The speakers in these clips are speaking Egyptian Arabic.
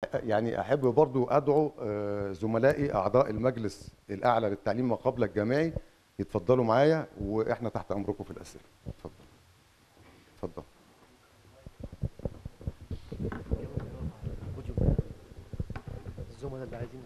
يعني احب برضو ادعو آه، زملائي اعضاء المجلس الاعلى للتعليم ما قبل الجامعي يتفضلوا معايا واحنا تحت امركم في الاسئله اتفضل اتفضل الزملاء اللي عايزين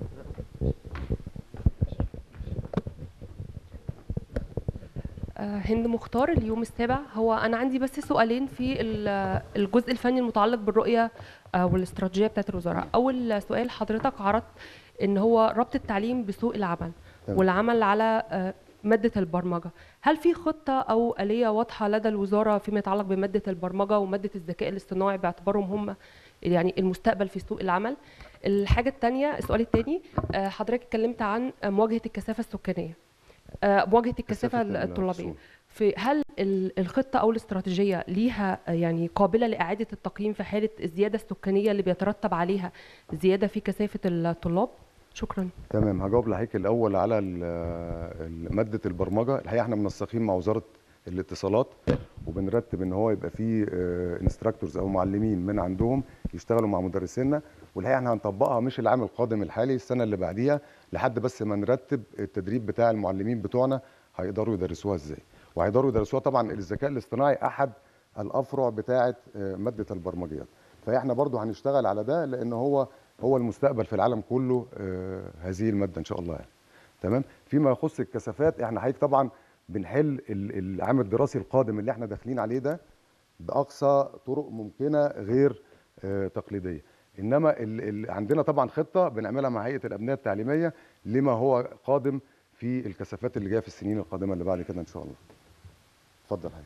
آه، هند مختار اليوم السابع هو انا عندي بس سؤالين في ال- الجزء الفني المتعلق بالرؤيه آه، والاستراتيجيه بتاعت الوزاره اول سؤال حضرتك عرضت ان هو ربط التعليم بسوق العمل تمام. والعمل على آه، ماده البرمجه هل في خطه او اليه واضحه لدى الوزاره فيما يتعلق بماده البرمجه وماده الذكاء الاصطناعي باعتبارهم هم يعني المستقبل في سوق العمل الحاجه الثانيه السؤال الثاني حضرتك اتكلمت عن مواجهه الكثافه السكانيه آه، مواجهه الكثافه كثافة الطلابيه الفصول. في هل ال- الخطه او الاستراتيجيه ليها آه، يعني قابله لاعاده التقييم في حاله الزياده السكانيه اللي بيترتب عليها زياده في كثافه الطلاب شكرا تمام هجاوب لحضرتك الاول على ال- ال- ماده البرمجه الحقيقه احنا منسقين مع وزاره الاتصالات وبنرتب ان هو يبقى فيه انستراكتورز او معلمين من عندهم يشتغلوا مع مدرسينا والحقيقه احنا هنطبقها مش العام القادم الحالي السنه اللي بعديها لحد بس ما نرتب التدريب بتاع المعلمين بتوعنا هيقدروا يدرسوها ازاي وهيقدروا يدرسوها طبعا الذكاء الاصطناعي احد الافرع بتاعه آه، ماده البرمجيات فاحنا برضو هنشتغل على ده لان هو هو المستقبل في العالم كله آه، هذه الماده ان شاء الله يعني تمام فيما يخص الكثافات احنا حضرتك طبعا بنحل ال- العام الدراسي القادم اللي احنا داخلين عليه ده باقصى طرق ممكنه غير آه، تقليديه انما ال ال عندنا طبعا خطه بنعملها مع هيئه الابنيه التعليميه لما هو قادم في الكثافات اللي جايه في السنين القادمه اللي بعد كده ان شاء الله اتفضل حضرتك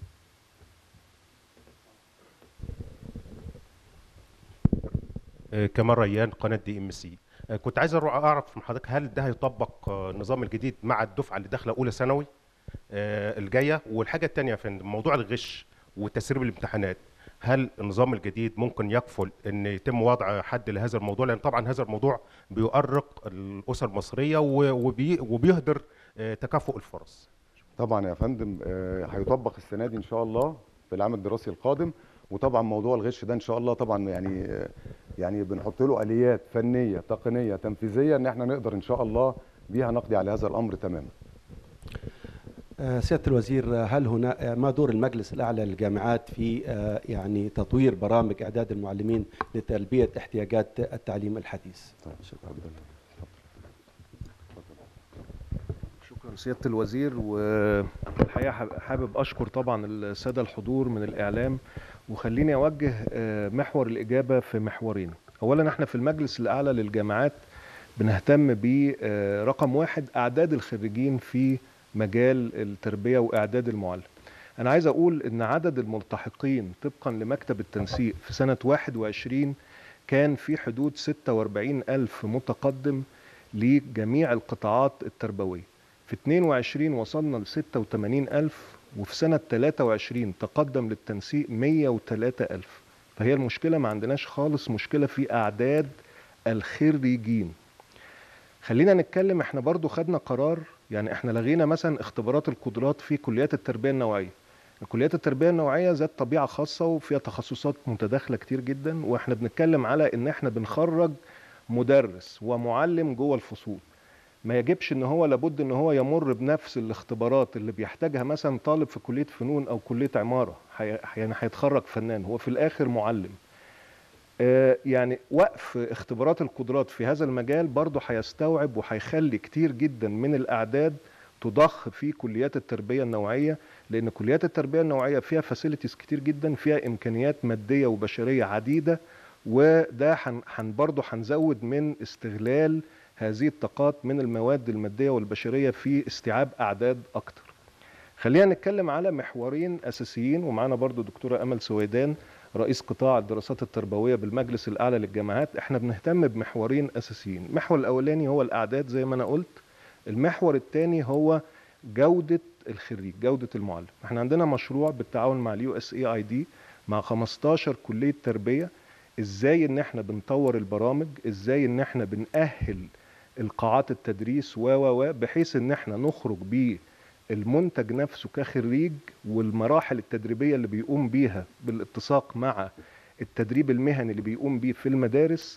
آه، كمال ريان قناه دي ام سي آه، كنت عايز أرو- اعرف من حضرتك هل ده هيطبق آه، النظام الجديد مع الدفعه اللي داخله اولى ثانوي آه، الجايه والحاجه الثانيه يا فندم موضوع الغش وتسريب الامتحانات هل النظام الجديد ممكن يكفل ان يتم وضع حد لهذا الموضوع لان طبعا هذا الموضوع بيؤرق الاسر المصريه و- وبي- وبيهدر آه، تكافؤ الفرص طبعا يا فندم آه، هيطبق السنه دي ان شاء الله في العام الدراسي القادم وطبعا موضوع الغش ده ان شاء الله طبعا يعني آه، يعني بنحط له اليات فنيه تقنيه تنفيذيه ان احنا نقدر ان شاء الله بيها نقضي على هذا الامر تماما آه، سيادة الوزير آه، هل هنا آه، ما دور المجلس الأعلى للجامعات في آه، يعني تطوير برامج إعداد المعلمين لتلبية احتياجات التعليم الحديث؟ طيب شكرا شكرا سيادة الوزير والحقيقة حاب- حابب أشكر طبعا السادة الحضور من الإعلام وخليني أوجه آه، محور الإجابة في محورين أولا احنا في المجلس الأعلى للجامعات بنهتم برقم واحد أعداد الخريجين في مجال التربية وإعداد المعلم أنا عايز أقول إن عدد الملتحقين طبقا لمكتب التنسيق في سنة 21 كان في حدود 46 ألف متقدم لجميع القطاعات التربوية في 22 وصلنا ل 86 ألف وفي سنة 23 تقدم للتنسيق 103 ألف فهي المشكلة ما عندناش خالص مشكلة في أعداد الخريجين خلينا نتكلم احنا برضو خدنا قرار يعني احنا لغينا مثلا اختبارات القدرات في كليات التربية النوعية كليات التربية النوعية ذات طبيعة خاصة وفيها تخصصات متداخلة كتير جدا واحنا بنتكلم على ان احنا بنخرج مدرس ومعلم جوه الفصول ما يجبش ان هو لابد ان هو يمر بنفس الاختبارات اللي بيحتاجها مثلا طالب في كليه فنون او كليه عماره حي... يعني هيتخرج فنان هو في الاخر معلم آه، يعني وقف اختبارات القدرات في هذا المجال برضه هيستوعب وهيخلي كتير جدا من الاعداد تضخ في كليات التربيه النوعيه لان كليات التربيه النوعيه فيها فاسيلتيز كتير جدا فيها امكانيات ماديه وبشريه عديده وده حن حن برضه هنزود من استغلال هذه الطاقات من المواد الماديه والبشريه في استيعاب اعداد اكتر. خلينا نتكلم على محورين اساسيين ومعانا برضو دكتوره امل سويدان رئيس قطاع الدراسات التربويه بالمجلس الاعلى للجامعات احنا بنهتم بمحورين اساسيين المحور الاولاني هو الاعداد زي ما انا قلت المحور الثاني هو جوده الخريج جوده المعلم احنا عندنا مشروع بالتعاون مع اليو اس اي اي دي مع 15 كليه تربيه ازاي ان احنا بنطور البرامج ازاي ان احنا بنأهل القاعات التدريس و و و بحيث ان احنا نخرج بيه المنتج نفسه كخريج والمراحل التدريبيه اللي بيقوم بيها بالاتساق مع التدريب المهني اللي بيقوم بيه في المدارس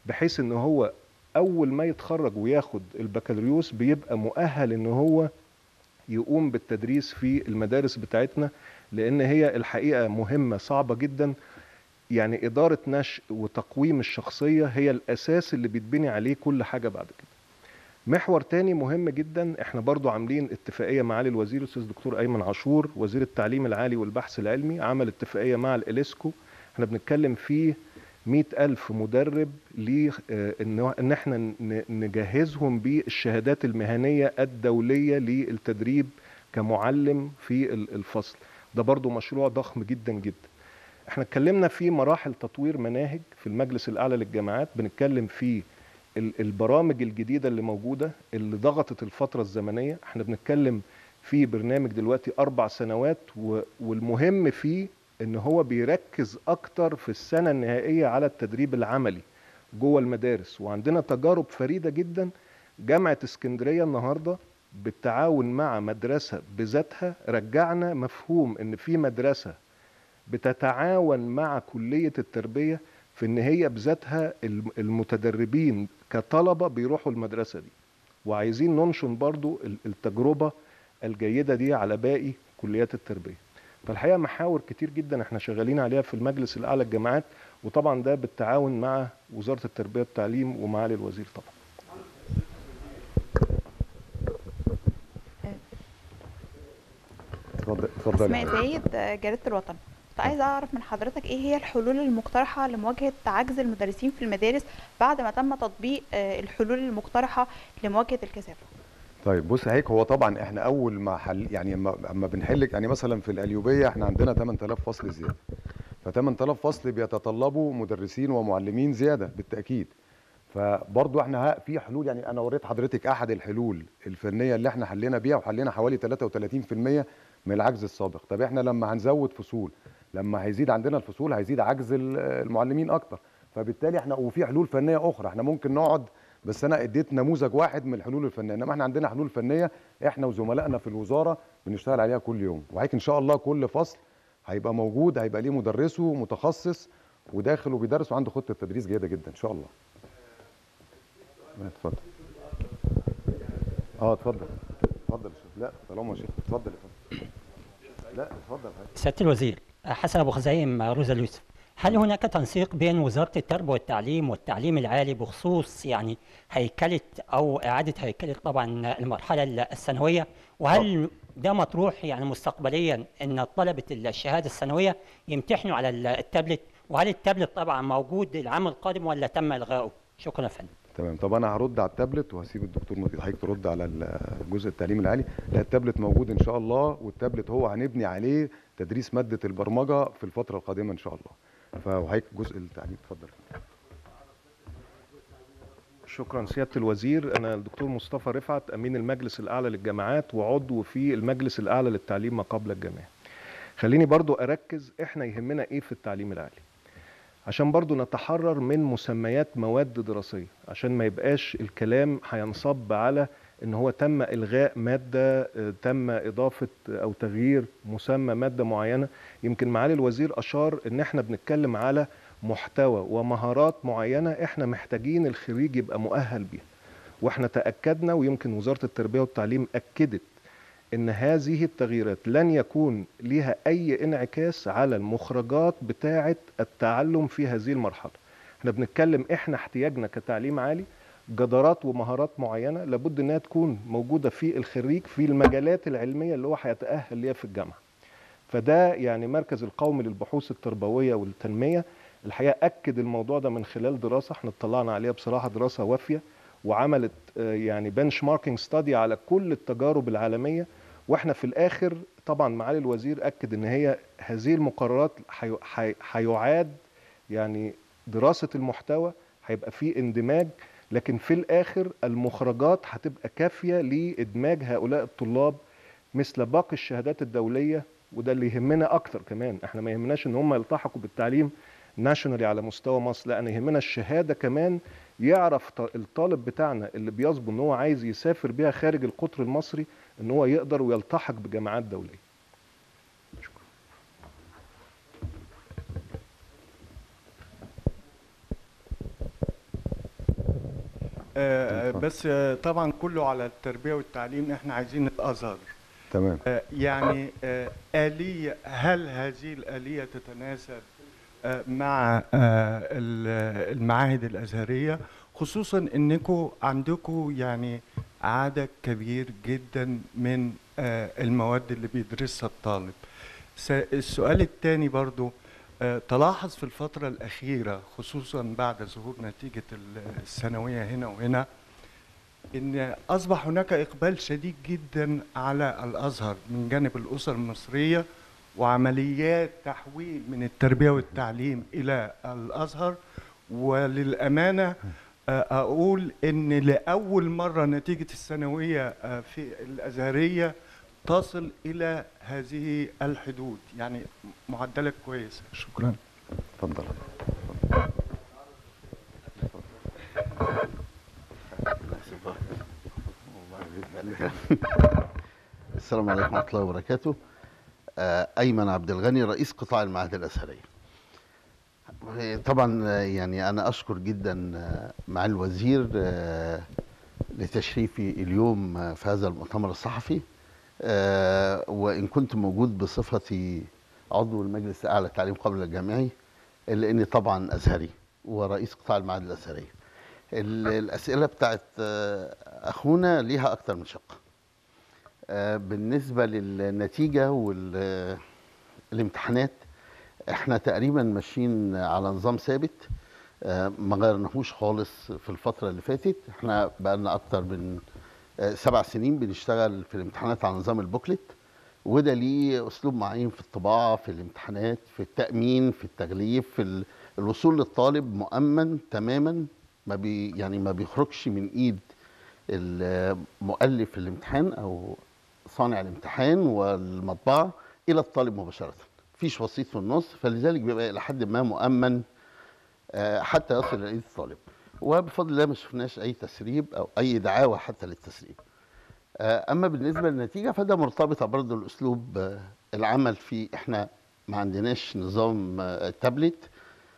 بحيث ان هو اول ما يتخرج وياخد البكالوريوس بيبقى مؤهل ان هو يقوم بالتدريس في المدارس بتاعتنا لان هي الحقيقه مهمه صعبه جدا يعني اداره نشء وتقويم الشخصيه هي الاساس اللي بيتبني عليه كل حاجه بعد كده محور تاني مهم جدا احنا برضو عاملين اتفاقيه مع معالي الوزير الاستاذ دكتور ايمن عاشور وزير التعليم العالي والبحث العلمي عمل اتفاقيه مع الاليسكو احنا بنتكلم فيه مئة ألف مدرب ليه آه، إن إن إحنا ن- نجهزهم بالشهادات المهنية الدولية للتدريب كمعلم في ال- الفصل ده برضو مشروع ضخم جدا جدا احنا اتكلمنا في مراحل تطوير مناهج في المجلس الأعلى للجامعات بنتكلم في ال- البرامج الجديدة اللي موجودة اللي ضغطت الفترة الزمنية احنا بنتكلم في برنامج دلوقتي أربع سنوات و- والمهم فيه ان هو بيركز اكتر في السنة النهائية على التدريب العملي جوه المدارس وعندنا تجارب فريدة جدا جامعة اسكندرية النهاردة بالتعاون مع مدرسة بذاتها رجعنا مفهوم ان في مدرسة بتتعاون مع كلية التربية في ان هي بذاتها الم- المتدربين كطلبة بيروحوا المدرسة دي وعايزين ننشن برضو ال- التجربة الجيدة دي على باقي كليات التربية فالحقيقة محاور كتير جدا احنا شغالين عليها في المجلس الأعلى للجامعات وطبعا ده بالتعاون مع وزارة التربية والتعليم ومعالي الوزير طبعا اتفضل اتفضل اسماء زايد آه، جريده الوطن كنت عايزه اعرف من حضرتك ايه هي الحلول المقترحه لمواجهه عجز المدرسين في المدارس بعد ما تم تطبيق آه، الحلول المقترحه لمواجهه الكثافه طيب بص هيك هو طبعا احنا اول ما حل يعني اما اما بنحل يعني مثلا في القليوبيه احنا عندنا 8000 فصل زياده ف 8000 فصل بيتطلبوا مدرسين ومعلمين زياده بالتاكيد فبرضه احنا ها- في حلول يعني انا وريت حضرتك احد الحلول الفنيه اللي احنا حلينا بيها وحلينا حوالي 33% من العجز السابق طب احنا لما هنزود فصول لما هيزيد عندنا الفصول هيزيد عجز ال- المعلمين اكتر فبالتالي احنا وفي حلول فنيه اخرى احنا ممكن نقعد بس انا اديت نموذج واحد من الحلول الفنيه انما احنا عندنا حلول فنيه احنا وزملائنا في الوزاره بنشتغل عليها كل يوم وهيك ان شاء الله كل فصل هيبقى موجود هيبقى ليه مدرسه متخصص وداخل وبيدرس وعنده خطه تدريس جيده جدا ان شاء الله اتفضل اه اتفضل اتفضل يا شيخ لا طالما يا شيخ اتفضل يا فندم لا اتفضل يا فندم. سيادة الوزير حسن أبو خزايم روزا اليوسف هل هناك تنسيق بين وزارة التربية والتعليم والتعليم العالي بخصوص يعني هيكلة أو إعادة هيكلة طبعا المرحلة الثانوية وهل ده مطروح يعني مستقبليا أن طلبة الشهادة الثانوية يمتحنوا على التابلت وهل التابلت طبعا موجود العام القادم ولا تم إلغائه؟ شكرا يا فندم تمام طب انا هرد على التابلت وهسيب الدكتور مجدي حضرتك ترد على الجزء التعليم العالي لا التابلت موجود ان شاء الله والتابلت هو هنبني عليه تدريس ماده البرمجه في الفتره القادمه ان شاء الله فهيك جزء التعليم اتفضل شكرا سيادة الوزير أنا الدكتور مصطفى رفعت أمين المجلس الأعلى للجامعات وعضو في المجلس الأعلى للتعليم ما قبل الجامعي خليني برضو أركز إحنا يهمنا إيه في التعليم العالي عشان برضو نتحرر من مسميات مواد دراسية عشان ما يبقاش الكلام هينصب على ان هو تم الغاء ماده آه، تم اضافه او تغيير مسمى ماده معينه يمكن معالي الوزير اشار ان احنا بنتكلم على محتوى ومهارات معينه احنا محتاجين الخريج يبقى مؤهل بيها واحنا تاكدنا ويمكن وزاره التربيه والتعليم اكدت ان هذه التغييرات لن يكون لها اي انعكاس على المخرجات بتاعه التعلم في هذه المرحله احنا بنتكلم احنا احتياجنا كتعليم عالي جدارات ومهارات معينه لابد انها تكون موجوده في الخريج في المجالات العلميه اللي هو هيتاهل ليها في الجامعه فده يعني مركز القومي للبحوث التربويه والتنميه الحقيقه اكد الموضوع ده من خلال دراسه احنا اطلعنا عليها بصراحه دراسه وافيه وعملت آه، يعني بنش ماركينج ستادي على كل التجارب العالميه واحنا في الاخر طبعا معالي الوزير اكد ان هي هذه المقررات حي- حي- هيعاد يعني دراسه المحتوى هيبقى فيه اندماج لكن في الاخر المخرجات هتبقى كافيه لادماج هؤلاء الطلاب مثل باقي الشهادات الدوليه وده اللي يهمنا اكتر كمان احنا ما يهمناش ان هم يلتحقوا بالتعليم ناشونالي على مستوى مصر لا انا يهمنا الشهاده كمان يعرف ط- الطالب بتاعنا اللي بيصبو ان هو عايز يسافر بيها خارج القطر المصري ان هو يقدر ويلتحق بجامعات دوليه شكرا آه، اتفضل. بس آه، طبعا كله على التربيه والتعليم احنا عايزين الازهر تمام آه، يعني آه، آلية هل هذه الآلية تتناسب آه، مع آه، ال- المعاهد الأزهرية خصوصا أنكم عندكم يعني عدد كبير جدا من آه، المواد اللي بيدرسها الطالب س- السؤال الثاني برضو آه، تلاحظ في الفترة الأخيرة خصوصا بعد ظهور نتيجة ال- الثانوية هنا وهنا ان اصبح هناك اقبال شديد جدا على الازهر من جانب الاسر المصريه وعمليات تحويل من التربيه والتعليم الى الازهر وللامانه آه، اقول ان لاول مره نتيجه الثانويه آه، في الازهريه تصل الى هذه الحدود يعني معدلات كويسه شكرا اتفضل السلام عليكم ورحمة الله وبركاته آه، أيمن عبد الغني رئيس قطاع المعاهد الأزهرية طبعا آه، يعني أنا أشكر جدا آه، مع الوزير آه، لتشريفي اليوم آه، في هذا المؤتمر الصحفي آه، وإن كنت موجود بصفتي عضو المجلس الأعلى للتعليم قبل الجامعي إلا إني طبعا أزهري ورئيس قطاع المعاهد الأزهرية ال- الأسئلة بتاعت آه، أخونا ليها أكتر من شق آه، بالنسبة للنتيجة والامتحانات احنا تقريبا ماشيين على نظام ثابت آه، ما غيرناهوش خالص في الفترة اللي فاتت احنا بقالنا أكتر من آه، سبع سنين بنشتغل في الامتحانات على نظام البوكلت وده ليه أسلوب معين في الطباعة في الامتحانات في التأمين في التغليف في ال- الوصول للطالب مؤمن تماما ما بي يعني ما بيخرجش من ايد المؤلف الامتحان او صانع الامتحان والمطبعه الى الطالب مباشره مفيش وسيط في النص فلذلك بيبقى الى حد ما مؤمن آه، حتى يصل الى ايد الطالب وبفضل الله ما شفناش اي تسريب او اي دعاوى حتى للتسريب آه، اما بالنسبه للنتيجه فده مرتبطه برضه الاسلوب آه، العمل فيه احنا ما عندناش نظام آه، تابلت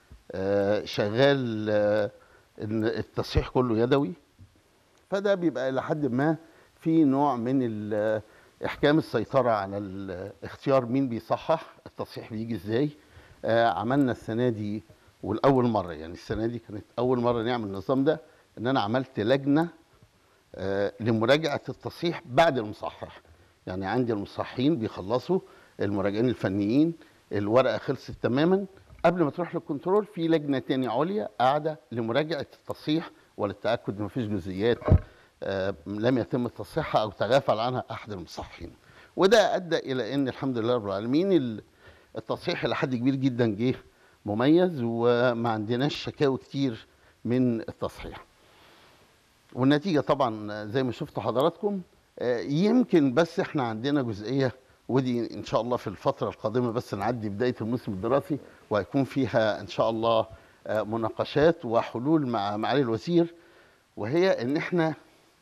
آه، شغال آه، ان التصحيح كله يدوي فده بيبقى الى حد ما في نوع من ال- احكام السيطره على ال- اختيار مين بيصحح التصحيح بيجي ازاي آه عملنا السنه دي والاول مره يعني السنه دي كانت اول مره نعمل النظام ده ان انا عملت لجنه آه لمراجعه التصحيح بعد المصحح يعني عندي المصححين بيخلصوا المراجعين الفنيين الورقه خلصت تماما قبل ما تروح للكنترول في لجنه تاني عليا قاعده لمراجعه التصحيح وللتاكد ان مفيش جزئيات آه، لم يتم تصحيحها او تغافل عنها احد المصححين وده ادى الى ان الحمد لله رب العالمين ال- التصحيح الى حد كبير جدا جه مميز وما عندناش شكاوي كتير من التصحيح والنتيجه طبعا زي ما شفتوا حضراتكم آه، يمكن بس احنا عندنا جزئيه ودي ان شاء الله في الفتره القادمه بس نعدي بدايه الموسم الدراسي وهيكون فيها ان شاء الله آه، مناقشات وحلول مع معالي الوزير وهي ان احنا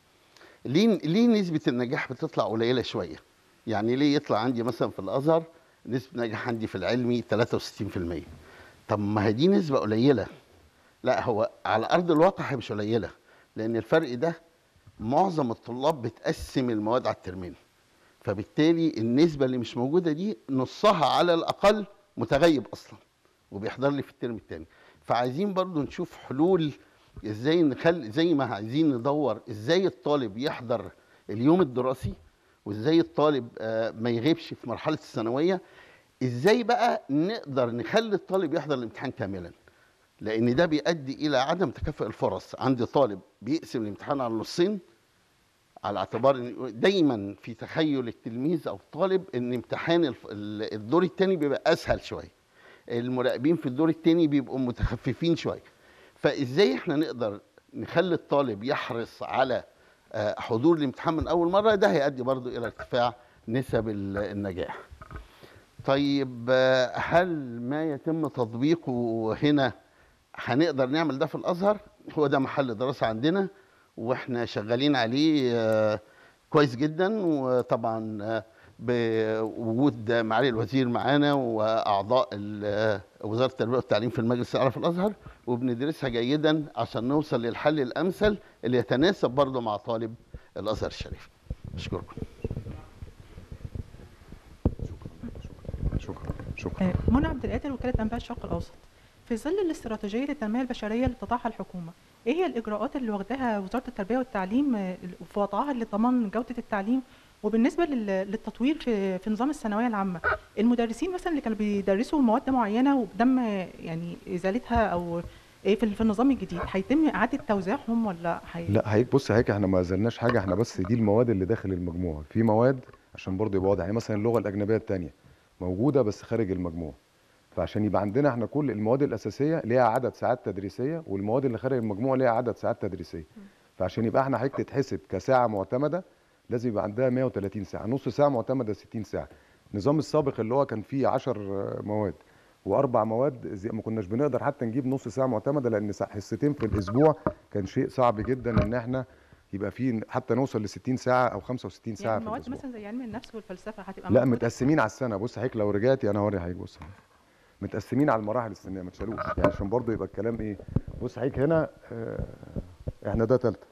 ليه ليه نسبه النجاح بتطلع قليله شويه يعني ليه يطلع عندي مثلا في الازهر نسبه النجاح عندي في العلمي 63% طب ما هي دي نسبه قليله لا هو على ارض الواقع هي مش قليله لان الفرق ده معظم الطلاب بتقسم المواد على الترمين فبالتالي النسبه اللي مش موجوده دي نصها على الاقل متغيب اصلا وبيحضر لي في الترم الثاني فعايزين برضو نشوف حلول ازاي نخلي زي ما عايزين ندور ازاي الطالب يحضر اليوم الدراسي وازاي الطالب آه، ما يغيبش في مرحله الثانويه ازاي بقى نقدر نخلي الطالب يحضر الامتحان كاملا لان ده بيؤدي الى عدم تكافؤ الفرص عندي طالب بيقسم الامتحان على نصين على اعتبار ان دايما في تخيل التلميذ او الطالب ان امتحان الف- ال- الدور الثاني بيبقى اسهل شويه المراقبين في الدور الثاني بيبقوا متخففين شويه فازاي احنا نقدر نخلي الطالب يحرص على آه، حضور الامتحان من اول مره ده هيؤدي برضو الى ارتفاع نسب ال- النجاح طيب آه، هل ما يتم تطبيقه هنا هنقدر نعمل ده في الازهر هو ده محل دراسه عندنا واحنا شغالين عليه آه، كويس جدا وطبعا آه، بوجود معالي الوزير معانا واعضاء ال- آه، وزاره التربيه والتعليم في المجلس الاعلى في الازهر وبندرسها جيدا عشان نوصل للحل الامثل اللي يتناسب برضه مع طالب الازهر الشريف اشكركم شكرا شكرا آه، منى عبد القادر وكاله انباء الشرق الاوسط في ظل الاستراتيجيه التنميه البشريه اللي تضعها الحكومه ايه هي الاجراءات اللي واخداها وزاره التربيه والتعليم آه، في وضعها لضمان جوده التعليم وبالنسبه لل- للتطوير في في نظام الثانويه العامه المدرسين مثلا اللي كانوا بيدرسوا مواد معينه وتم يعني ازالتها او ايه في في النظام الجديد هيتم اعاده توزيعهم ولا هي... لا هيك بص هيك احنا ما زلناش حاجه احنا بس دي المواد اللي داخل المجموعه في مواد عشان برضه يبقى واضح يعني مثلا اللغه الاجنبيه الثانيه موجوده بس خارج المجموع فعشان يبقى عندنا احنا كل المواد الاساسيه ليها عدد ساعات تدريسيه والمواد اللي خارج المجموع ليها عدد ساعات تدريسيه فعشان يبقى احنا حضرتك تتحسب كساعه معتمده لازم يبقى عندها 130 ساعه نص ساعه معتمده 60 ساعه النظام السابق اللي هو كان فيه 10 مواد واربع مواد زي ما كناش بنقدر حتى نجيب نص ساعه معتمده لان سا- حصتين في الاسبوع كان شيء صعب جدا ان احنا يبقى فيه حتى نوصل ل 60 ساعه او 65 ساعه يعني في مواد الاسبوع مثلا زي علم النفس والفلسفه هتبقى لا موجودة؟ متقسمين على السنه بص حضرتك لو رجعتي انا هوري حضرتك بص متقسمين على المراحل السنيه ما تشالوش يعني عشان برضه يبقى الكلام ايه بص حضرتك هنا آه، احنا ده تالته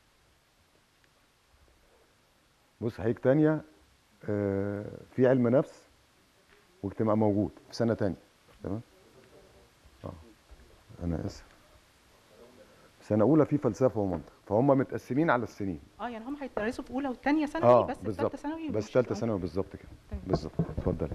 بص حضرتك تانية آه، في علم نفس واجتماع موجود في سنه تانية تمام اه انا اسف سنه اولى في فلسفه ومنطق فهم متقسمين على السنين اه يعني هم هيدرسوا في اولى وثانيه ثانوي اه بس في بالظبط ثالثه ثانوي بس مش ثالثه هيبقوا- ثانوي بالظبط كده تمام. بالظبط اتفضل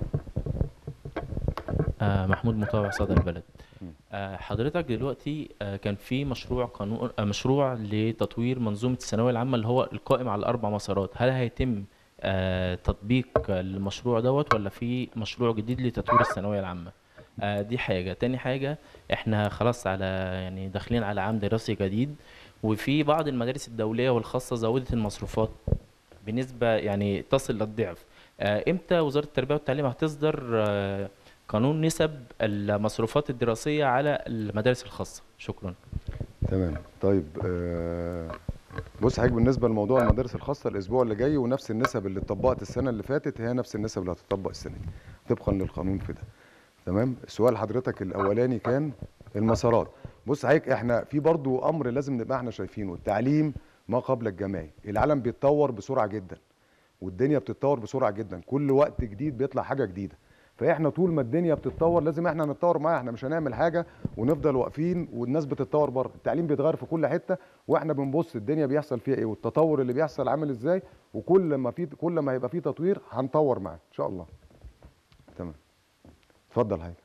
آه، محمود مطوع صدى البلد آه، حضرتك دلوقتي آه، كان في مشروع قانون آه، مشروع لتطوير منظومة الثانوية العامة اللي هو القائم على الأربع مسارات هل هيتم آه، تطبيق المشروع دوت ولا في مشروع جديد لتطوير الثانوية العامة آه، دي حاجة تاني حاجة احنا خلاص على يعني داخلين على عام دراسي جديد وفي بعض المدارس الدولية والخاصة زودت المصروفات بنسبة يعني تصل للضعف آه، امتى وزارة التربية والتعليم هتصدر آه، قانون نسب المصروفات الدراسية على المدارس الخاصة شكرا تمام طيب آه، بص حضرتك بالنسبه لموضوع المدارس الخاصه الاسبوع اللي جاي ونفس النسب اللي اتطبقت السنه اللي فاتت هي نفس النسب اللي هتطبق السنه دي طبقا للقانون في ده تمام سؤال حضرتك الاولاني كان المسارات بص حضرتك احنا في برضو امر لازم نبقى احنا شايفينه التعليم ما قبل الجامعي العالم بيتطور بسرعه جدا والدنيا بتتطور بسرعه جدا كل وقت جديد بيطلع حاجه جديده فاحنا طول ما الدنيا بتتطور لازم احنا نتطور معاها احنا مش هنعمل حاجه ونفضل واقفين والناس بتتطور بره التعليم بيتغير في كل حته واحنا بنبص الدنيا بيحصل فيها ايه والتطور اللي بيحصل عامل ازاي وكل ما في كل ما هيبقى في تطوير هنطور معاه ان شاء الله تمام اتفضل حضرتك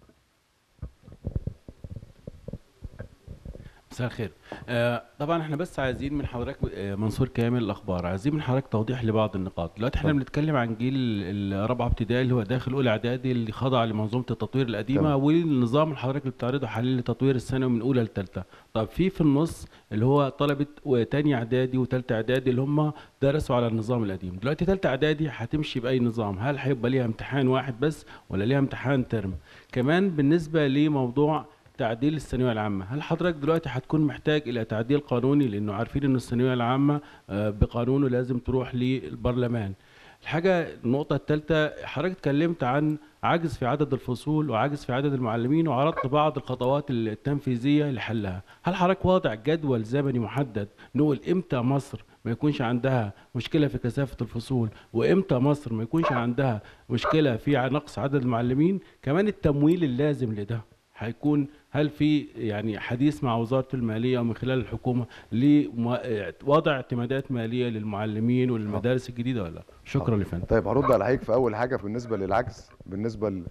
مساء الخير آه طبعا احنا بس عايزين من حضرتك آه منصور كامل الاخبار عايزين من حضرتك توضيح لبعض النقاط دلوقتي احنا اتفضل. بنتكلم عن جيل الرابعه ابتدائي اللي هو داخل اولى اعدادي اللي خضع لمنظومه التطوير القديمه تمام. والنظام اللي حضرتك اللي بتعرضه حاليا لتطوير الثانوي من اولى لثالثه طب في في النص اللي هو طلبه وتاني اعدادي وثالثه اعدادي اللي هم درسوا على النظام القديم دلوقتي ثالثه اعدادي هتمشي باي نظام هل هيبقى ليها امتحان واحد بس ولا ليها امتحان ترم كمان بالنسبه لموضوع تعديل الثانويه العامه هل حضرتك دلوقتي هتكون محتاج الى تعديل قانوني لانه عارفين ان الثانويه العامه آه، بقانونه لازم تروح للبرلمان الحاجه النقطه الثالثه حضرتك اتكلمت عن عجز في عدد الفصول وعجز في عدد المعلمين وعرضت بعض الخطوات التنفيذيه لحلها هل حضرتك واضع جدول زمني محدد نقول امتى مصر ما يكونش عندها مشكله في كثافه الفصول وامتى مصر ما يكونش عندها مشكله في نقص عدد المعلمين كمان التمويل اللازم لده هيكون هل في يعني حديث مع وزاره الماليه ومن خلال الحكومه لوضع اعتمادات ماليه للمعلمين وللمدارس الجديده ولا لا؟ شكرا لفندم طيب هرد على حضرتك في اول حاجه بالنسبه للعجز بالنسبه ل...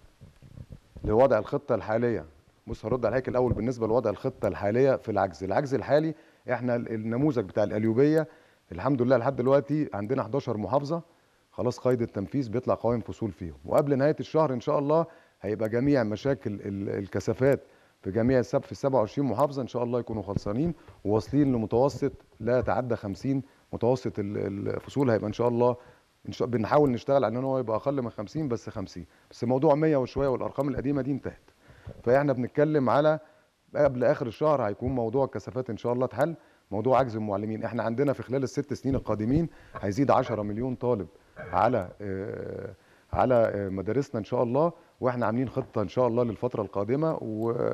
لوضع الخطه الحاليه بص هرد على حضرتك الاول بالنسبه لوضع الخطه الحاليه في العجز العجز الحالي احنا ال- النموذج بتاع القليوبيه الحمد لله لحد دلوقتي عندنا 11 محافظه خلاص قيد التنفيذ بيطلع قوائم فصول فيهم وقبل نهايه الشهر ان شاء الله هيبقى جميع مشاكل ال- الكثافات في جميع السب في 27 محافظه ان شاء الله يكونوا خلصانين وواصلين لمتوسط لا يتعدى 50 متوسط ال- الفصول هيبقى ان شاء الله ان شاء بنحاول نشتغل على ان هو يبقى اقل من 50 بس 50 بس موضوع 100 وشويه والارقام القديمه دي انتهت فاحنا بنتكلم على قبل اخر الشهر هيكون موضوع الكثافات ان شاء الله اتحل موضوع عجز المعلمين احنا عندنا في خلال الست سنين القادمين هيزيد 10 مليون طالب على آه، على آه، مدارسنا ان شاء الله واحنا عاملين خطه ان شاء الله للفتره القادمه و-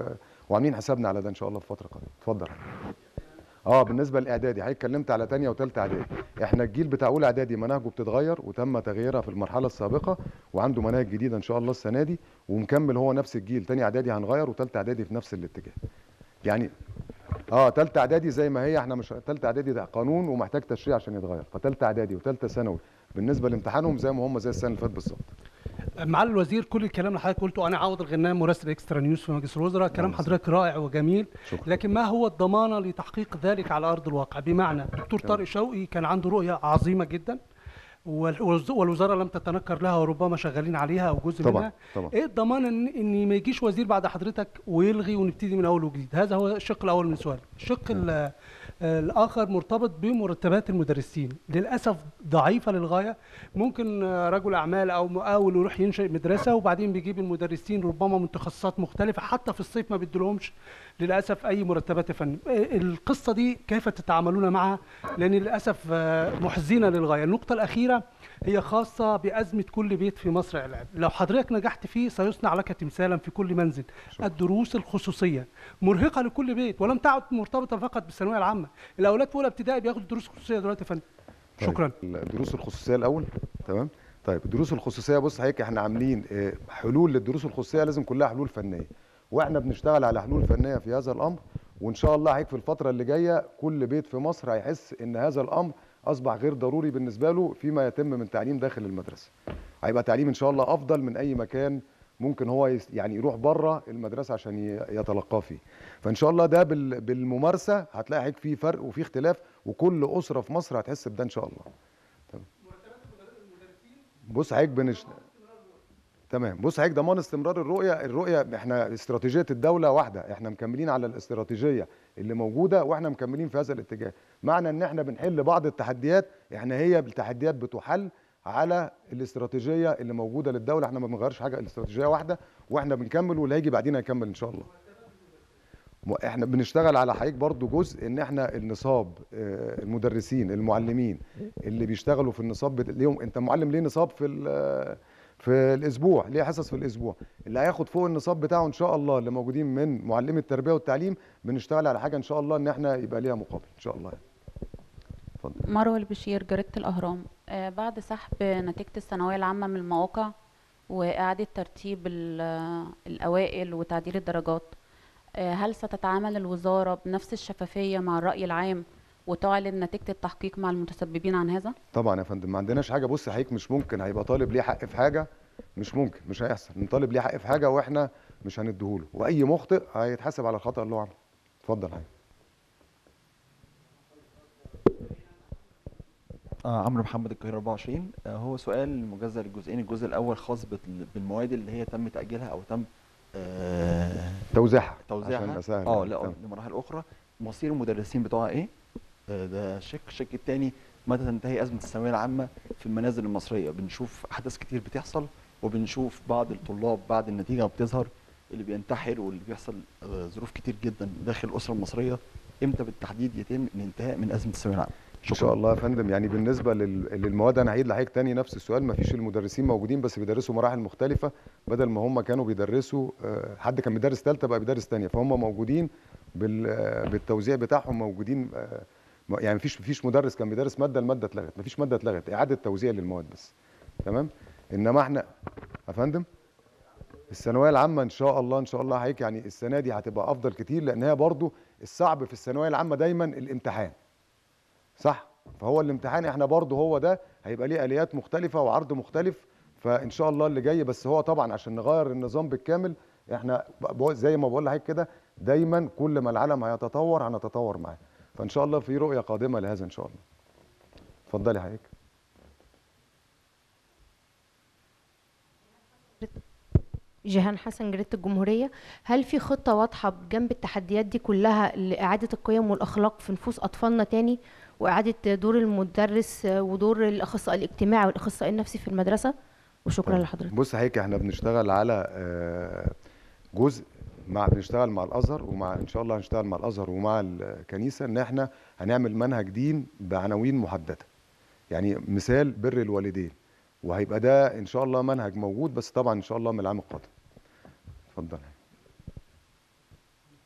وعاملين حسابنا على ده ان شاء الله في فتره قادمه اتفضل اه بالنسبه للاعدادي حضرتك اتكلمت على تانية وتالتة اعدادي احنا الجيل بتاع اولى اعدادي مناهجه بتتغير وتم تغييرها في المرحله السابقه وعنده مناهج جديده ان شاء الله السنه دي ومكمل هو نفس الجيل تاني اعدادي هنغير وتالتة اعدادي في نفس الاتجاه يعني اه تالتة اعدادي زي ما هي احنا مش تالتة اعدادي ده قانون ومحتاج تشريع عشان يتغير فتالتة اعدادي وتالتة ثانوي بالنسبه لامتحانهم زي ما هم زي السنه اللي فاتت بالظبط معالي الوزير كل الكلام اللي حضرتك قلته انا عوض الغنام مراسل اكسترا نيوز في مجلس الوزراء كلام حضرتك رائع وجميل شكرا. لكن ما هو الضمانه لتحقيق ذلك على ارض الواقع بمعنى دكتور طارق شوقي كان عنده رؤيه عظيمه جدا وال- والوز- والوزاره لم تتنكر لها وربما شغالين عليها او جزء طبعا منها طبعا ايه الضمان ان ان ما يجيش وزير بعد حضرتك ويلغي ونبتدي من اول وجديد هذا هو الشق الاول من سؤالي الشق ال- الاخر مرتبط بمرتبات المدرسين للاسف ضعيفه للغايه ممكن آه، رجل اعمال او مقاول يروح ينشئ مدرسه وبعدين بيجيب المدرسين ربما من تخصصات مختلفه حتى في الصيف ما بيدولهمش للاسف اي مرتبات يا فندم آه، القصه دي كيف تتعاملون معها لان للاسف آه، محزنه للغايه النقطه الاخيره هي خاصة بأزمة كل بيت في مصر إعلام لو حضرتك نجحت فيه سيصنع لك تمثالا في كل منزل الدروس الخصوصية مرهقة لكل بيت ولم تعد مرتبطة فقط بالثانوية العامة الأولاد في أولى ابتدائي بياخدوا دروس خصوصية دلوقتي يا فندم طيب، شكرا الدروس الخصوصيه الاول تمام طيب الدروس الخصوصيه بص حضرتك احنا عاملين آه، حلول للدروس الخصوصيه لازم كلها حلول فنيه واحنا بنشتغل على حلول فنيه في هذا الامر وان شاء الله هيك في الفتره اللي جايه كل بيت في مصر هيحس ان هذا الامر اصبح غير ضروري بالنسبه له فيما يتم من تعليم داخل المدرسه هيبقى تعليم ان شاء الله افضل من اي مكان ممكن هو يس- يعني يروح بره المدرسه عشان ي- يتلقاه فيه فان شاء الله ده بال- بالممارسه هتلاقي هيك في فرق وفي اختلاف وكل اسره في مصر هتحس بده ان شاء الله تمام بص حضرتك بنش... تمام بص حضرتك ضمان استمرار الرؤيه الرؤيه احنا استراتيجيه الدوله واحده احنا مكملين على الاستراتيجيه اللي موجوده واحنا مكملين في هذا الاتجاه معنى ان احنا بنحل بعض التحديات احنا هي التحديات بتحل على الاستراتيجيه اللي موجوده للدوله احنا ما بنغيرش حاجه الاستراتيجيه واحده واحنا بنكمل واللي هيجي بعدين هيكمل ان شاء الله م- احنا بنشتغل على حضرتك برضو جزء ان احنا النصاب آه، المدرسين المعلمين اللي بيشتغلوا في النصاب بت... ليهم انت معلم ليه نصاب في ال- في الاسبوع ليه حصص في الاسبوع اللي هياخد فوق النصاب بتاعه ان شاء الله اللي موجودين من معلمي التربيه والتعليم بنشتغل على حاجه ان شاء الله ان احنا يبقى ليها مقابل ان شاء الله مروة البشير جريدة الأهرام آه، بعد سحب نتيجة الثانوية العامة من المواقع وإعادة ترتيب ال- الأوائل وتعديل الدرجات آه، هل ستتعامل الوزارة بنفس الشفافية مع الرأي العام وتعلن نتيجة التحقيق مع المتسببين عن هذا؟ طبعا يا فندم ما عندناش حاجه بص حضرتك مش ممكن هيبقى طالب ليه حق في حاجه مش ممكن مش هيحصل ان طالب ليه حق في حاجه واحنا مش هنديهوله واي مخطئ هيتحاسب على الخطا اللي هو عمله اتفضل حضرتك آه عمرو محمد القاهرة 24 آه هو سؤال مجزء للجزئين الجزء الأول خاص بال- بالمواد اللي هي تم تأجيلها أو تم آه توزيعها عشان توزيعها أسهل اه يعني. لا تمام. لمراحل أخرى مصير المدرسين بتوعها إيه آه ده شق الشق الثاني متى تنتهي أزمة الثانوية العامة في المنازل المصرية بنشوف أحداث كتير بتحصل وبنشوف بعض الطلاب بعد النتيجة ما بتظهر اللي بينتحر واللي بيحصل آه ظروف كتير جدا داخل الأسرة المصرية امتى بالتحديد يتم الانتهاء من أزمة الثانوية العامة ان شاء الله يا فندم يعني بالنسبه لل- للمواد انا هعيد لحضرتك تاني نفس السؤال ما فيش المدرسين موجودين بس بيدرسوا مراحل مختلفه بدل ما هم كانوا بيدرسوا آه، حد كان بيدرس ثالثه بقى بيدرس ثانيه فهم موجودين بال- آه، بالتوزيع بتاعهم موجودين آه، م- يعني مفيش مفيش مدرس كان بيدرس ماده الماده اتلغت مفيش ماده اتلغت اعاده توزيع للمواد بس تمام انما احنا يا فندم الثانويه العامه ان شاء الله ان شاء الله هيك يعني السنه دي هتبقى افضل كتير لان هي برضو الصعب في الثانويه العامه دايما الامتحان صح فهو الامتحان احنا برضو هو ده هيبقى ليه اليات مختلفه وعرض مختلف فان شاء الله اللي جاي بس هو طبعا عشان نغير النظام بالكامل احنا ب- زي ما بقول لحضرتك كده دايما كل ما العالم هيتطور هنتطور معاه فان شاء الله في رؤيه قادمه لهذا ان شاء الله اتفضلي حضرتك جيهان حسن جريدة الجمهورية هل في خطة واضحة بجنب التحديات دي كلها لإعادة القيم والأخلاق في نفوس أطفالنا تاني وإعادة دور المدرس ودور الأخصائي الاجتماعي والأخصائي النفسي في المدرسة وشكرا لحضرتك بص حضرتك احنا بنشتغل على آه، جزء مع بنشتغل مع الازهر ومع ان شاء الله هنشتغل مع الازهر ومع الكنيسه ان احنا هنعمل منهج دين بعناوين محدده يعني مثال بر الوالدين وهيبقى ده ان شاء الله منهج موجود بس طبعا ان شاء الله من العام القادم اتفضل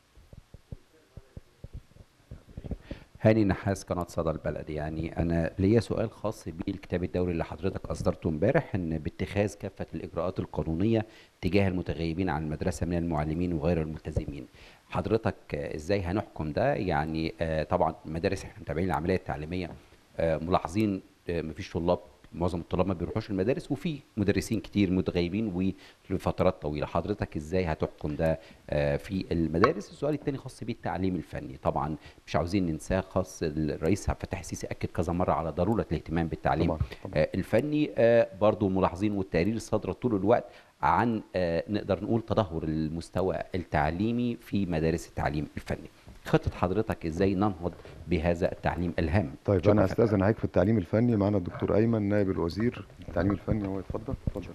هاني نحاس قناة صدى البلد يعني أنا ليا سؤال خاص بالكتاب الدوري اللي حضرتك أصدرته امبارح إن باتخاذ كافة الإجراءات القانونية تجاه المتغيبين عن المدرسة من المعلمين وغير الملتزمين حضرتك آه، إزاي هنحكم ده يعني آه، طبعا مدارس احنا متابعين العملية التعليمية آه، ملاحظين آه، مفيش طلاب معظم الطلاب ما بيروحوش المدارس وفي مدرسين كتير متغيبين ولفترات طويله حضرتك ازاي هتحكم ده آه، في المدارس السؤال الثاني خاص بالتعليم الفني طبعا مش عاوزين ننساه خاص الرئيس عبد الفتاح السيسي اكد كذا مره على ضروره الاهتمام بالتعليم طبعاً، آه، الفني آه، برضو ملاحظين والتقارير الصادره طول الوقت عن آه، نقدر نقول تدهور المستوى التعليمي في مدارس التعليم الفني خطه حضرتك ازاي ننهض بهذا التعليم الهام طيب شكراً انا فندم. هستاذن حضرتك في التعليم الفني معانا الدكتور ايمن نائب الوزير التعليم الفني هو يتفضل اتفضل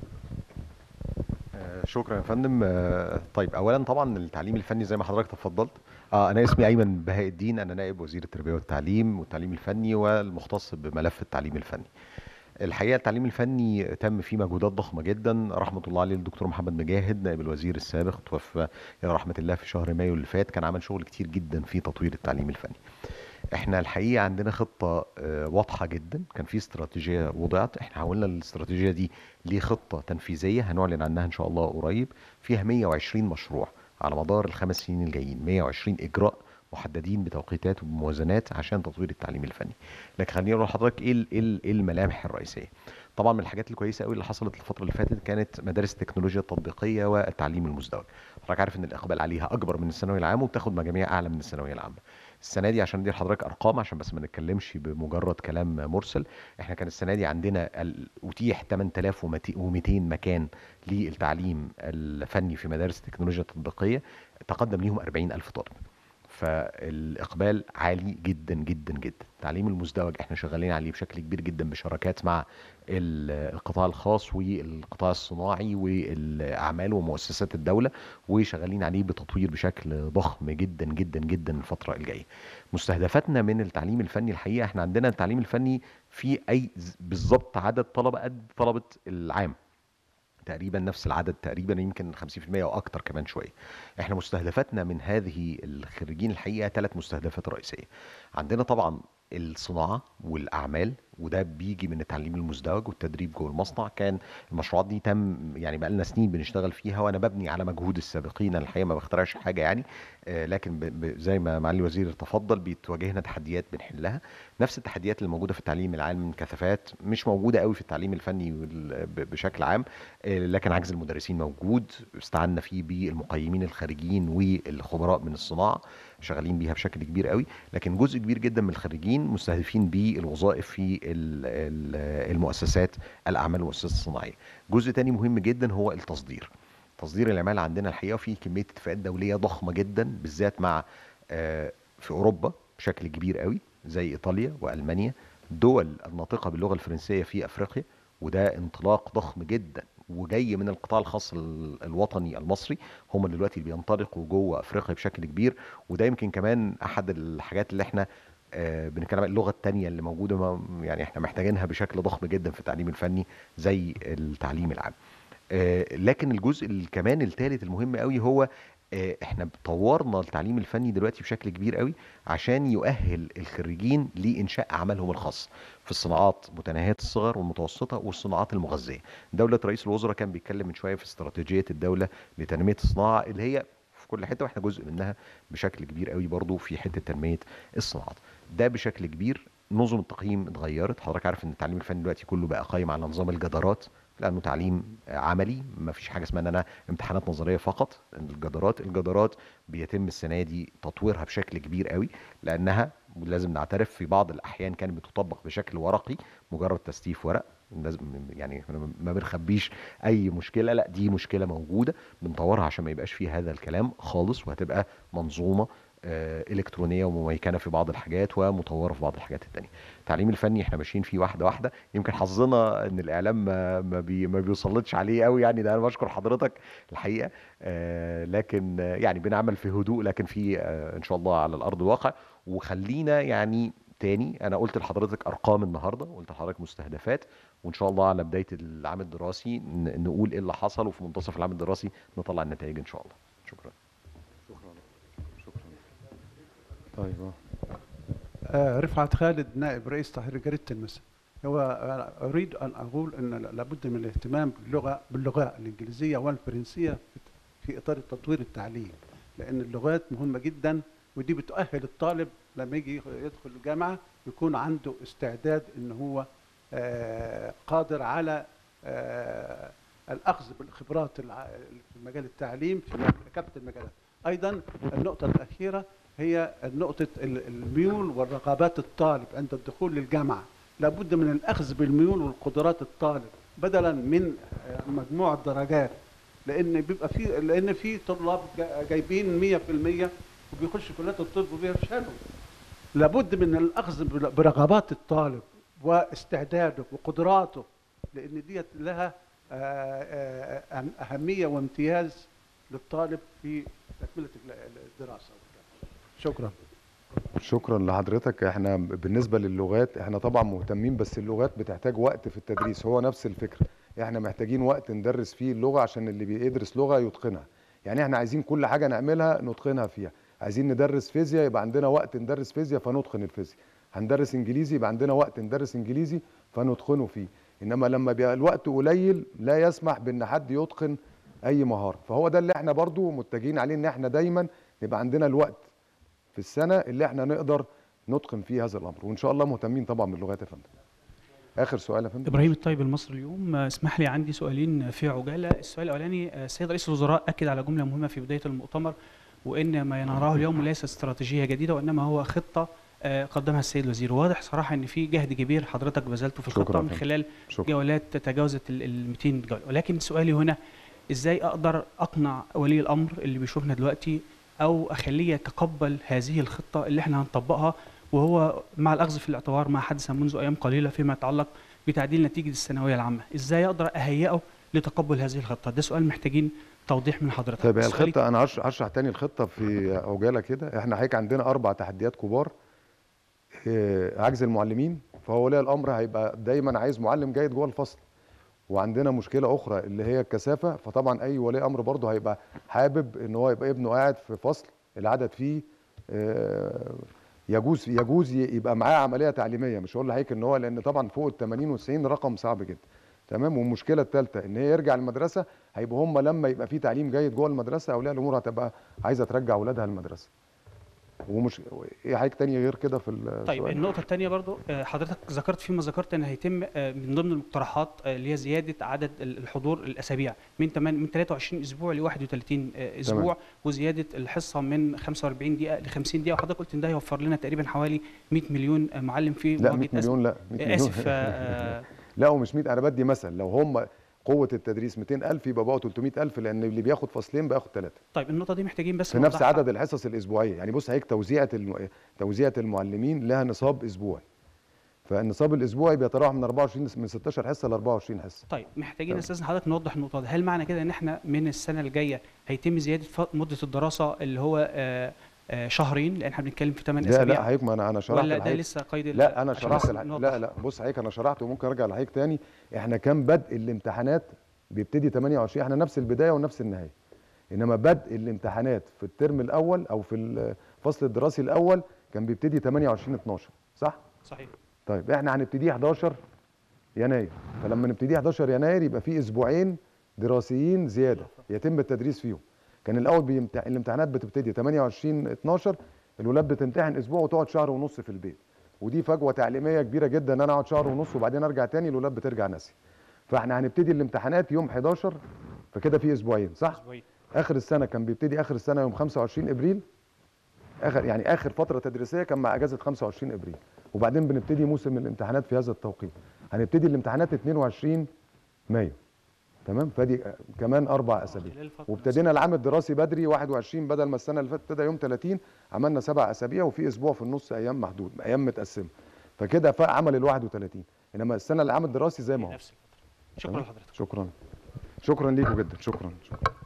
آه، شكرا يا فندم آه، طيب اولا طبعا التعليم الفني زي ما حضرتك تفضلت آه انا اسمي ايمن بهاء الدين انا نائب وزير التربيه والتعليم والتعليم الفني والمختص بملف التعليم الفني الحقيقه التعليم الفني تم فيه مجهودات ضخمه جدا رحمه الله عليه الدكتور محمد مجاهد نائب الوزير السابق توفى الى رحمه الله في شهر مايو اللي فات كان عمل شغل كتير جدا في تطوير التعليم الفني احنا الحقيقه عندنا خطه آه، واضحه جدا كان في استراتيجيه وضعت احنا حولنا الاستراتيجيه دي لخطه تنفيذيه هنعلن عنها ان شاء الله قريب فيها 120 مشروع على مدار الخمس سنين الجايين 120 اجراء محددين بتوقيتات وبموازنات عشان تطوير التعليم الفني لكن خليني اقول لحضرتك ايه ال- ايه ال- إيه الملامح الرئيسيه طبعا من الحاجات الكويسه قوي اللي حصلت الفتره اللي فاتت كانت مدارس التكنولوجيا التطبيقيه والتعليم المزدوج حضرتك عارف ان الاقبال عليها اكبر من الثانوي العام وبتاخد مجاميع اعلى من الثانويه العامه السنه دي عشان ادي لحضرتك ارقام عشان بس ما نتكلمش بمجرد كلام مرسل احنا كان السنه دي عندنا ال- اتيح 8200 مكان للتعليم الفني في مدارس التكنولوجيا التطبيقيه تقدم ليهم 40000 طالب فالاقبال عالي جدا جدا جدا التعليم المزدوج احنا شغالين عليه بشكل كبير جدا بشراكات مع ال- القطاع الخاص والقطاع الصناعي والاعمال ومؤسسات الدوله وشغالين عليه بتطوير بشكل ضخم جدا جدا جدا الفتره الجايه مستهدفاتنا من التعليم الفني الحقيقه احنا عندنا التعليم الفني في اي بالظبط عدد طلبه قد طلبه العام تقريبا نفس العدد تقريبا يمكن 50% او اكتر كمان شويه احنا مستهدفاتنا من هذه الخريجين الحقيقه ثلاث مستهدفات رئيسيه عندنا طبعا الصناعه والاعمال وده بيجي من التعليم المزدوج والتدريب جوه المصنع كان المشروعات دي تم يعني بقى لنا سنين بنشتغل فيها وانا ببني على مجهود السابقين أنا الحقيقه ما بخترعش حاجه يعني آه، لكن ب- ب- زي ما معالي الوزير تفضل بتواجهنا تحديات بنحلها نفس التحديات اللي موجوده في التعليم العام من كثافات مش موجوده قوي في التعليم الفني وال- ب- بشكل عام آه، لكن عجز المدرسين موجود استعنا فيه بالمقيمين الخارجيين والخبراء من الصناعه شغالين بيها بشكل كبير قوي لكن جزء كبير جدا من الخريجين مستهدفين بالوظائف في ال- ال- المؤسسات الاعمال والمؤسسات الصناعيه جزء تاني مهم جدا هو التصدير تصدير العماله عندنا الحقيقه في كميه اتفاقات دوليه ضخمه جدا بالذات مع آه، في اوروبا بشكل كبير قوي زي ايطاليا والمانيا دول الناطقه باللغه الفرنسيه في افريقيا وده انطلاق ضخم جدا وجاي من القطاع الخاص ال- الوطني المصري هم دلوقتي اللي بينطلقوا جوه افريقيا بشكل كبير وده يمكن كمان احد الحاجات اللي احنا آه، بنتكلم عن اللغه الثانيه اللي موجوده ما- يعني احنا محتاجينها بشكل ضخم جدا في التعليم الفني زي التعليم العام آه، لكن الجزء ال- كمان الثالث المهم قوي هو آه، احنا طورنا التعليم الفني دلوقتي بشكل كبير قوي عشان يؤهل الخريجين لانشاء اعمالهم الخاص في الصناعات متناهيه الصغر والمتوسطه والصناعات المغذيه دوله رئيس الوزراء كان بيتكلم من شويه في استراتيجيه الدوله لتنميه الصناعه اللي هي في كل حته واحنا جزء منها بشكل كبير قوي برضو في حته تنميه الصناعات ده بشكل كبير نظم التقييم اتغيرت حضرتك عارف ان التعليم الفني دلوقتي كله بقى قايم على نظام الجدارات لانه تعليم عملي ما فيش حاجه اسمها ان انا امتحانات نظريه فقط الجدارات الجدارات بيتم السنه دي تطويرها بشكل كبير قوي لانها لازم نعترف في بعض الاحيان كانت بتطبق بشكل ورقي مجرد تستيف ورق لازم يعني إحنا ما بنخبيش اي مشكله لا دي مشكله موجوده بنطورها عشان ما يبقاش فيه هذا الكلام خالص وهتبقى منظومه آه، الكترونيه ومميكنه في بعض الحاجات ومطوره في بعض الحاجات التانية التعليم الفني احنا ماشيين فيه واحده واحده يمكن حظنا ان الاعلام ما ما, بي ما بيوصلتش عليه قوي يعني ده انا بشكر حضرتك الحقيقه آه، لكن آه، يعني بنعمل في هدوء لكن في آه، ان شاء الله على الارض الواقع وخلينا يعني تاني انا قلت لحضرتك ارقام النهارده قلت لحضرتك مستهدفات وان شاء الله على بدايه العام الدراسي ن- نقول ايه اللي حصل وفي منتصف العام الدراسي نطلع النتائج ان شاء الله شكرا شكرا شكرا طيب اه آه، رفعت خالد نائب رئيس تحرير جريدة المساء هو أنا أريد أن أقول أن لابد من الاهتمام باللغة باللغة الإنجليزية والفرنسية في- في إطار تطوير التعليم لأن اللغات مهمة جدا ودي بتؤهل الطالب لما يجي يدخل الجامعة يكون عنده استعداد أن هو آه، قادر على آه، الأخذ بالخبرات الع- في مجال التعليم في كافة المجالات أيضا النقطة الأخيرة هي نقطة ال- الميول والرغبات الطالب عند الدخول للجامعة لابد من الأخذ بالميول والقدرات الطالب بدلا من آه، مجموع الدرجات لأن بيبقى في لأن في طلاب جا- جايبين 100% وبيخشوا كليات الطب وبيفشلوا لابد من الأخذ بر- برغبات الطالب واستعداده وقدراته لأن ديت لها آه، آه، أهم- أهمية وامتياز للطالب في تكملة الدراسة شكرا شكرا لحضرتك احنا بالنسبه للغات احنا طبعا مهتمين بس اللغات بتحتاج وقت في التدريس هو نفس الفكره احنا محتاجين وقت ندرس فيه اللغه عشان اللي بيدرس لغه يتقنها يعني احنا عايزين كل حاجه نعملها نتقنها فيها عايزين ندرس فيزياء يبقى عندنا وقت ندرس فيزياء فنتقن الفيزياء هندرس انجليزي يبقى عندنا وقت ندرس انجليزي فنتقنه فيه انما لما بيبقى الوقت قليل لا يسمح بان حد يتقن اي مهاره فهو ده اللي احنا برضو متجهين عليه ان احنا دايما يبقى عندنا الوقت في السنه اللي احنا نقدر نتقن فيه هذا الامر وان شاء الله مهتمين طبعا باللغات يا فندم اخر سؤال يا فندم ابراهيم الطيب المصري اليوم آه، اسمح لي عندي سؤالين في عجاله السؤال الاولاني آه، السيد رئيس الوزراء اكد على جمله مهمه في بدايه المؤتمر وان ما ينهره اليوم ليس استراتيجيه جديده وانما هو خطه آه، قدمها السيد الوزير واضح صراحه ان في جهد كبير حضرتك بذلته في شكراً الخطه من فندم. خلال شكراً. جولات تجاوزت ال 200 جوله ولكن سؤالي هنا ازاي اقدر اقنع ولي الامر اللي بيشوفنا دلوقتي او اخليه يتقبل هذه الخطه اللي احنا هنطبقها وهو مع الاخذ في الاعتبار ما حدث منذ ايام قليله فيما يتعلق بتعديل نتيجه الثانويه العامه ازاي اقدر اهيئه لتقبل هذه الخطه ده سؤال محتاجين توضيح من حضرتك طيب هي سؤالي الخطه انا هش- هشرح تاني الخطه في عجاله كده احنا حضرتك عندنا اربع تحديات كبار إيه، عجز المعلمين فهو ولي الامر هيبقى دايما عايز معلم جيد جوه الفصل وعندنا مشكله اخرى اللي هي الكثافه فطبعا اي ولي امر برضه هيبقى حابب ان هو يبقى ابنه قاعد في فصل العدد فيه آه، يجوز يجوز ي- يبقى معاه عمليه تعليميه مش هقول لحضرتك ان هو لان طبعا فوق ال 80 و90 رقم صعب جدا تمام والمشكله الثالثه ان هي يرجع المدرسه هيبقوا هم لما يبقى في تعليم جيد جوه المدرسه اولياء الامور هتبقى عايزه ترجع اولادها المدرسه ومش ايه حاجه تانية غير كده في السؤال طيب النقطة الثانية برضو آه، حضرتك ذكرت فيما ذكرت ان هيتم آه، من ضمن المقترحات آه، اللي هي زيادة عدد ال- الحضور الأسابيع من 8 من 23 أسبوع ل 31 آه، أسبوع وزيادة الحصة من 45 دقيقة ل 50 دقيقة وحضرتك قلت ان ده هيوفر لنا تقريبا حوالي 100 مليون آه، معلم في لا 100 مواجهة أزمة- مليون لا 100 آه، مليون آسف آه، آه، لا ومش 100 انا بدي مثل لو هم قوه التدريس 200000 يبقى بقوا 300000 لان اللي بياخد فصلين بياخد ثلاثه طيب النقطة دي محتاجين بس في نفس نوضحها. عدد الحصص الاسبوعيه يعني بص هيك توزيعه الم... توزيعه المعلمين لها نصاب اسبوعي فالنصاب الاسبوعي بيتراوح من 24 من 16 حصه ل 24 حصه طيب محتاجين تمام. استاذن حضرتك نوضح النقطه دي هل معنى كده ان احنا من السنه الجايه هيتم زياده ف- مده الدراسه اللي هو آه، آه، شهرين لان احنا بنتكلم في 8 لا اسابيع لا حضرتك ما انا انا شرحت ولا ده لحضرتك. لسه قيد ال- لا انا عشان شرحت بس الح- نوضح. لا لا بص حضرتك انا شرحت وممكن ارجع لحضرتك تاني احنا كان بدء الامتحانات بيبتدي 28 احنا نفس البدايه ونفس النهايه انما بدء الامتحانات في الترم الاول او في الفصل الدراسي الاول كان بيبتدي 28 12 صح صحيح طيب احنا هنبتدي 11 يناير فلما نبتدي 11 يناير يبقى في اسبوعين دراسيين زياده يتم التدريس فيهم كان الاول بيمتح... الامتحانات بتبتدي 28 12 الولاد بتمتحن اسبوع وتقعد شهر ونص في البيت ودي فجوه تعليميه كبيره جدا ان انا اقعد شهر ونص وبعدين ارجع تاني الولاد بترجع ناسي فاحنا هنبتدي الامتحانات يوم 11 فكده في اسبوعين صح أسبوعين. اخر السنه كان بيبتدي اخر السنه يوم 25 ابريل اخر يعني اخر فتره تدريسيه كان مع اجازه 25 ابريل وبعدين بنبتدي موسم الامتحانات في هذا التوقيت هنبتدي الامتحانات 22 مايو تمام فدي آه، كمان اربع اسابيع خلال فترة وابتدينا العام الدراسي بدري 21 بدل ما السنه اللي فاتت ابتدى يوم 30 عملنا سبع اسابيع وفي اسبوع في النص ايام محدود ايام متقسمه فكده فاق عمل ال 31 انما السنه العام الدراسي زي ما هو شكرا تمام؟ لحضرتك شكرا شكرا ليكم جدا شكرا شكرا